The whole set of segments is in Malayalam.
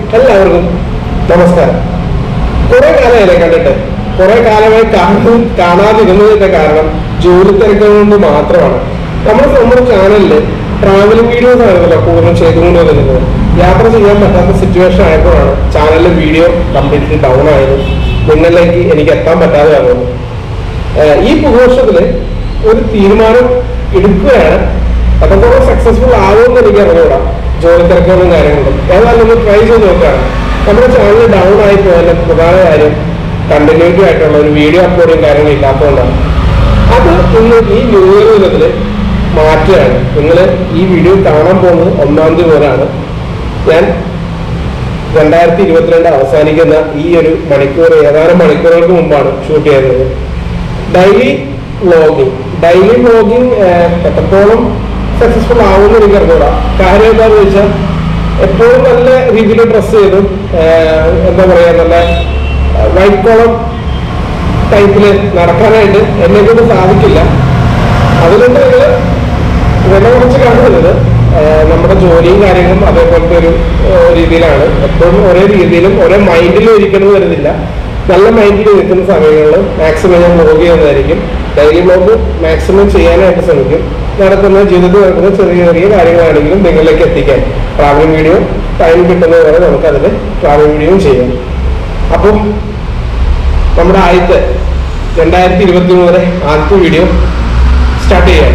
എല്ലാവർക്കും നമസ്കാരം കുറെ കാലമായില്ലേ കണ്ടിട്ട് കുറെ കാലമായി കാണു കാണാതിരുന്നതിന്റെ കാരണം ജോലി തിരക്കുകൾ കൊണ്ട് മാത്രമാണ് നമ്മുടെ നമ്മുടെ ചാനലില് ട്രാവലിംഗ് വീഡിയോസ് ആയിരുന്നല്ലോ കൂടുതലും ചെയ്തുകൊണ്ട് വരുന്നത് യാത്ര ചെയ്യാൻ പറ്റാത്ത സിറ്റുവേഷൻ ആയപ്പോഴാണ് ചാനലിലെ വീഡിയോ കംപ്ലീറ്റ്ലി ഡൗൺ ആയത് നിങ്ങളിലേക്ക് എനിക്ക് എത്താൻ പറ്റാതെ ആകുന്നു ഏഹ് ഈ പുതുവർഷത്തില് ഒരു തീരുമാനം എടുക്കുകയാണ് അത്രത്തോളം സക്സസ്ഫുൾ ആവുമെന്ന് എനിക്ക് അറിഞ്ഞൂടാ ജോലി തിരക്കുകളും കാര്യങ്ങളും ഏതായാലും ഒന്ന് ട്രൈ ചെയ്ത് നോക്കുകയാണ് നമ്മുടെ ചാനൽ ഡൗൺ ആയി പോയതിന്റെ പ്രധാന കാര്യം കണ്ടിന്യൂറ്റി ആയിട്ടുള്ള ഒരു വീഡിയോ അപ്ലോഡിങ് കാര്യങ്ങൾ ഇല്ലാത്തതുകൊണ്ടാണ് അത് ഇന്ന് ഈ ന്യൂ ഇയർ ദിനത്തില് മാറ്റുകയാണ് നിങ്ങൾ ഈ വീഡിയോ കാണാൻ പോകുന്നത് ഒന്നാം തീയതി മുതലാണ് ഞാൻ രണ്ടായിരത്തി ഇരുപത്തിരണ്ട് അവസാനിക്കുന്ന ഈ ഒരു മണിക്കൂർ ഏതാനും മണിക്കൂറുകൾക്ക് മുമ്പാണ് ഷൂട്ട് ചെയ്തത് ഡെയിലി വ്ളോഗിങ് ഡെയിലി വ്ളോഗിങ് എത്രത്തോളം സക്സസ്ഫുൾ ആവുമെന്ന് എനിക്ക് അറിഞ്ഞൂടാ കാര്യം എന്താണെന്ന് വെച്ചാൽ എപ്പോഴും നല്ല രീതിയിൽ ഡ്രസ്സ് ചെയ്തും ഏഹ്, എന്താ പറയാ നല്ല വൈറ്റ് കോളം ടൈപ്പില് നടക്കാനായിട്ട് എന്നെ കൊണ്ട് സാധിക്കില്ല അതുകൊണ്ട് നിങ്ങൾ വില കുറച്ച് കാണുന്നത് ഏഹ്, നമ്മുടെ ജോലിയും കാര്യങ്ങളും അതേപോലത്തെ ഒരു ഏഹ്, രീതിയിലാണ് എപ്പോഴും ഒരേ രീതിയിലും ഒരേ മൈൻഡിലും ഇരിക്കണം വരുന്നില്ല നല്ല മൈൻഡിൽ നിൽക്കുന്ന സമയങ്ങളിൽ മാക്സിമം ഞാൻ വ്ലോഗ് ചെയ്യുന്നതായിരിക്കും ഡെയിലി വ്ലോഗ് മാക്സിമം ചെയ്യാനായിട്ട് ശ്രമിക്കും നടക്കുന്ന ജീവിതത്തിൽ നടക്കുന്ന ചെറിയ ചെറിയ കാര്യങ്ങളാണെങ്കിലും നിങ്ങളിലേക്ക് എത്തിക്കാൻ ട്രാവലിംഗ് വീഡിയോ ടൈം കിട്ടുന്നത് വരെ നമുക്കതിൽ ട്രാവലിംഗ് വീഡിയോയും ചെയ്യാം അപ്പം നമ്മുടെ ആദ്യത്തെ രണ്ടായിരത്തി ഇരുപത്തി മൂന്നിലെ ആദ്യത്തെ വീഡിയോ സ്റ്റാർട്ട് ചെയ്യാം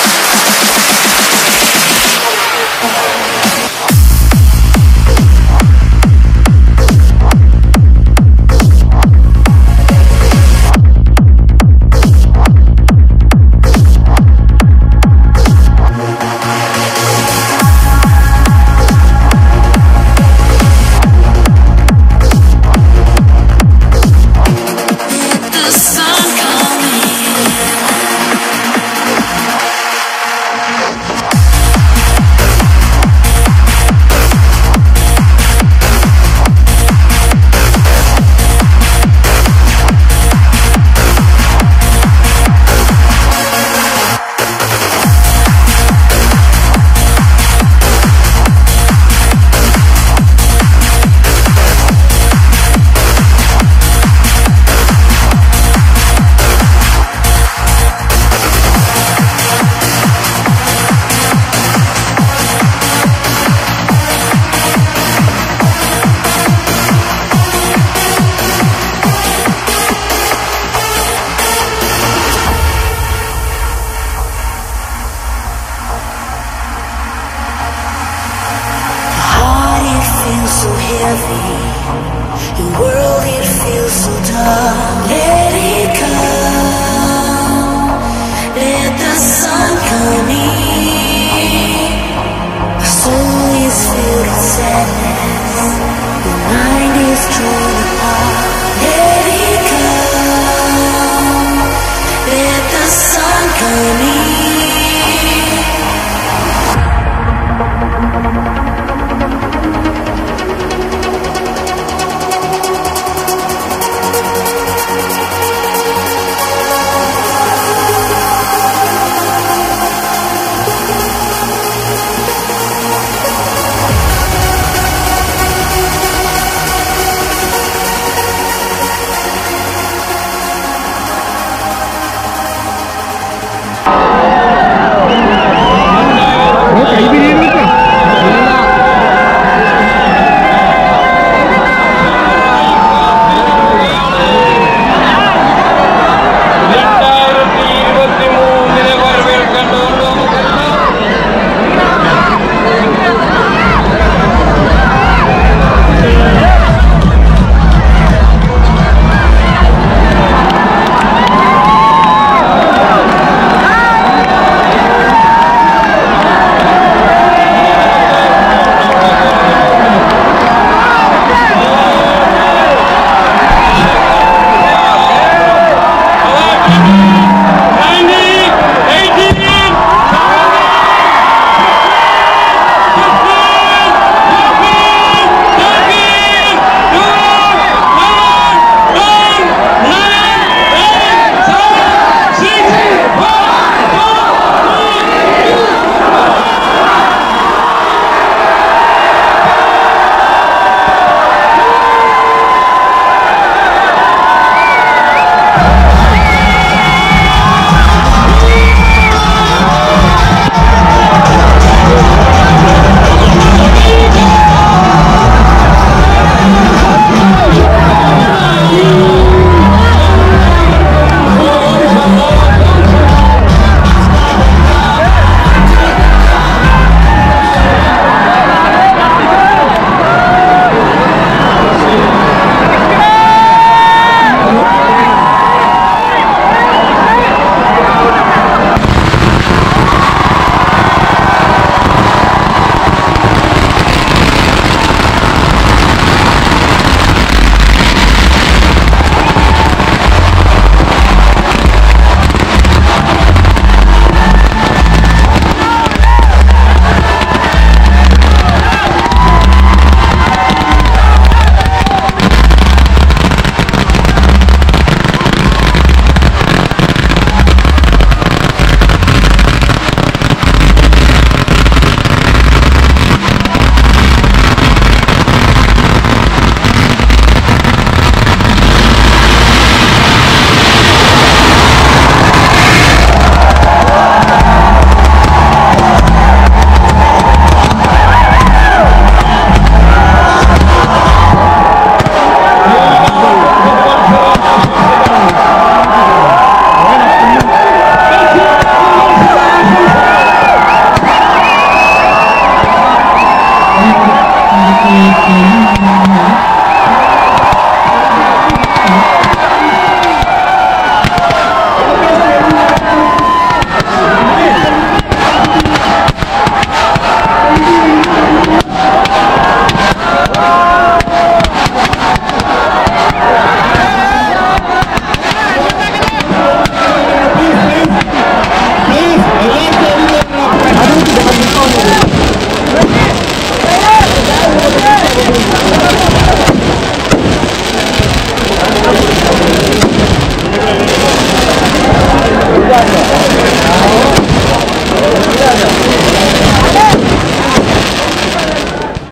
The sun coming. Heart, it feels so heavy. Your world, it feels so dark. Let it come. Let the sun come in. My soul is filled with sadness. Your mind is torn apart. Let it come. Let the sun come in. Thank you.